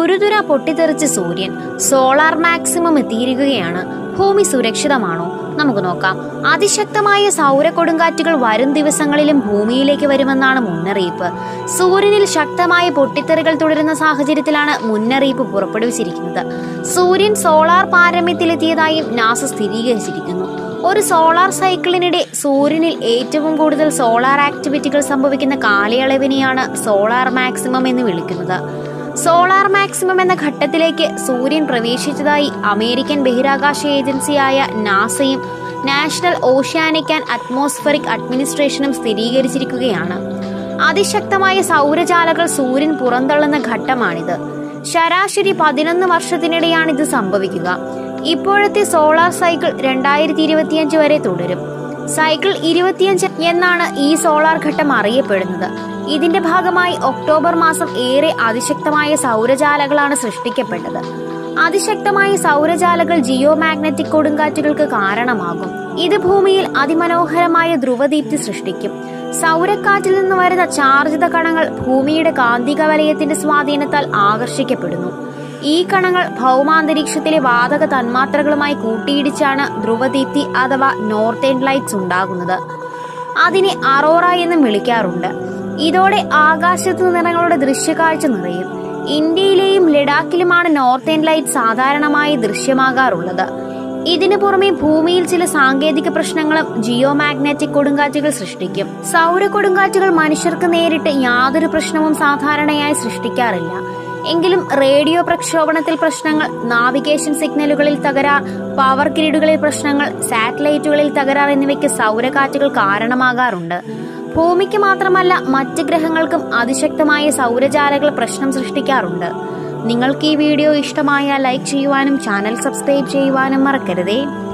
തുരുതുര പൊട്ടിത്തെറിച്ച് സൂര്യൻ solar maximum എത്തിയിരിക്കുകയാണ് ഭൂമി സുരക്ഷിതമാണോ നമുക്ക് നോക്കാം അതിശക്തമായ സൗര കൊടുങ്കാറ്റുകൾ വരും ദിവസങ്ങളിലും ഭൂമിയിലേക്ക് വരുമെന്നാണ് മുന്നറിയിപ്പ് സൂര്യനിൽ ശക്തമായ പൊട്ടിത്തെറികൾ തുടരുന്ന സാഹചര്യത്തിലാണ് മുന്നറിയിപ്പ് പുറപ്പെടുവിച്ചിരിക്കുന്നത് സൂര്യൻ സോളാർ പാരമ്യത്തിലെത്തിയതായും നാസ സ്ഥിരീകരിച്ചിരിക്കുന്നു ഒരു സോളാർ സൈക്കിളിനിടെ സൂര്യനിൽ ഏറ്റവും കൂടുതൽ സോളാർ ആക്ടിവിറ്റികൾ സംഭവിക്കുന്ന കാലയളവിനെയാണ് സോളാർ മാക്സിമം എന്ന് വിളിക്കുന്നത് സോളാർ മാക്സിമം എന്ന ഘട്ടത്തിലേക്ക് സൂര്യൻ പ്രവേശിച്ചതായി അമേരിക്കൻ ബഹിരാകാശ ഏജൻസിയായ നാസയും നാഷണൽ ഓഷ്യാനിക് ആൻഡ് അറ്റ്മോസ്ഫറിക് അഡ്മിനിസ്ട്രേഷനും സ്ഥിരീകരിച്ചിരിക്കുകയാണ് അതിശക്തമായ സൗരജാലകൾ സൂര്യൻ പുറന്തള്ളുന്ന ഘട്ടമാണിത് ശരാശരി പതിനൊന്ന് വർഷത്തിനിടെയാണ് ഇത് സംഭവിക്കുക ഇപ്പോഴത്തെ സോളാർ സൈക്കിൾ രണ്ടായിരത്തി ഇരുപത്തിയഞ്ച് വരെ തുടരും സൈക്കിൾ ഇരുപത്തിയഞ്ച് എന്നാണ് ഈ സോളാർ ഘട്ടം അറിയപ്പെടുന്നത് ഇതിന്റെ ഭാഗമായി ഒക്ടോബർ മാസം ഏറെ അതിശക്തമായ സൗരജാലകളാണ് സൃഷ്ടിക്കപ്പെട്ടത് അതിശക്തമായ സൗരജാലകൾ ജിയോ മാഗ്നറ്റിക് കൊടുങ്കാറ്റുകൾക്ക് കാരണമാകും ഇത് ഭൂമിയിൽ അതിമനോഹരമായ ധ്രുവദീപ്തി സൃഷ്ടിക്കും സൗരക്കാറ്റിൽ നിന്ന് വരുന്ന ചാർജിത കണങ്ങൾ ഭൂമിയുടെ കാന്തിക വലയത്തിന്റെ സ്വാധീനത്താൽ ആകർഷിക്കപ്പെടുന്നു ഈ കണങ്ങൾ ഭൗമാന്തരീക്ഷത്തിലെ വാതക തന്മാത്രകളുമായി കൂട്ടിയിടിച്ചാണ് ധ്രുവദീപ്തി അഥവാ നോർത്തേൺ ലൈറ്റ്സ് ഉണ്ടാകുന്നത് അതിനെ അറോറ എന്നും വിളിക്കാറുണ്ട് ഇതോടെ ആകാശത്ത് നിറങ്ങളുടെ ദൃശ്യകാഴ്ച നിറയും ഇന്ത്യയിലെയും ലഡാക്കിലുമാണ് നോർത്തേൺ ലൈറ്റ് സാധാരണമായി ദൃശ്യമാകാറുള്ളത് ഇതിനു പുറമെ ഭൂമിയിൽ ചില സാങ്കേതിക പ്രശ്നങ്ങളും ജിയോ മാഗ്നറ്റിക് കൊടുങ്കാറ്റുകൾ സൃഷ്ടിക്കും സൗര കൊടുങ്കാറ്റുകൾ മനുഷ്യർക്ക് നേരിട്ട് യാതൊരു പ്രശ്നവും സാധാരണയായി സൃഷ്ടിക്കാറില്ല എങ്കിലും റേഡിയോ പ്രക്ഷോഭണത്തിൽ പ്രശ്നങ്ങൾ നാവിഗേഷൻ സിഗ്നലുകളിൽ തകരാർ പവർ ഗ്രിഡുകളിൽ പ്രശ്നങ്ങൾ സാറ്റലൈറ്റുകളിൽ തകരാർ എന്നിവയ്ക്ക് സൗരകാറ്റുകൾ കാരണമാകാറുണ്ട് ഭൂമിക്ക് മാത്രമല്ല മറ്റ് ഗ്രഹങ്ങൾക്കും അതിശക്തമായ സൗരജാലകൾ പ്രശ്നം സൃഷ്ടിക്കാറുണ്ട് നിങ്ങൾക്ക് ഈ വീഡിയോ ഇഷ്ടമായ ലൈക്ക് ചെയ്യുവാനും ചാനൽ സബ്സ്ക്രൈബ് ചെയ്യുവാനും മറക്കരുതേ